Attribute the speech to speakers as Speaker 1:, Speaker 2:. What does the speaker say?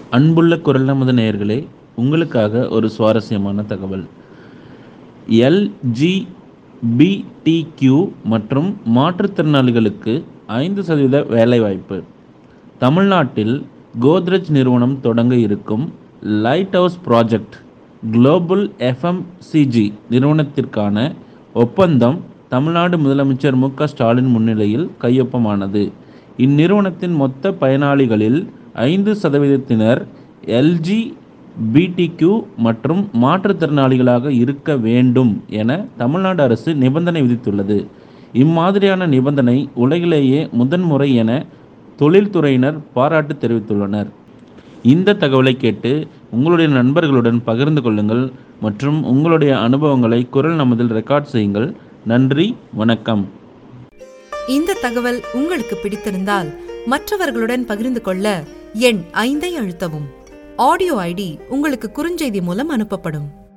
Speaker 1: அன்புள்ள குரல் நமது நேயர்களே உங்களுக்காக ஒரு சுவாரஸ்யமான தகவல் எல்ஜிபிடிக்யூ மற்றும் மாற்றுத்திறனாளிகளுக்கு ஐந்து சதவீத வேலைவாய்ப்பு தமிழ்நாட்டில் கோத்ரெஜ் நிறுவனம் தொடங்க இருக்கும் light house project global FMCG நிறுவனத்திற்கான ஒப்பந்தம் தமிழ்நாடு முதலமைச்சர் மு க ஸ்டாலின் முன்னிலையில் கையொப்பமானது இந்நிறுவனத்தின் மொத்த பயனாளிகளில் ஐந்து சதவீதத்தினர் எல்ஜி பிடிக்யூ மற்றும் மாற்றுத்திறனாளிகளாக இருக்க வேண்டும் என தமிழ்நாடு அரசு நிபந்தனை விதித்துள்ளது இம்மாதிரியான நிபந்தனை உலகிலேயே முதன்முறை என தொழில்துறையினர் பாராட்டு தெரிவித்துள்ளனர் இந்த தகவலை கேட்டு உங்களுடைய நண்பர்களுடன் பகிர்ந்து கொள்ளுங்கள் மற்றும் உங்களுடைய அனுபவங்களை குரல் நமதில் ரெக்கார்ட் செய்யுங்கள் நன்றி வணக்கம்
Speaker 2: இந்த தகவல் உங்களுக்கு பிடித்திருந்தால் மற்றவர்களுடன் பகிர்ந்து கொள்ள எண் ஐந்தை அழுத்தவும் ஆடியோ ஐடி உங்களுக்கு குறுஞ்செய்தி மூலம் அனுப்பப்படும்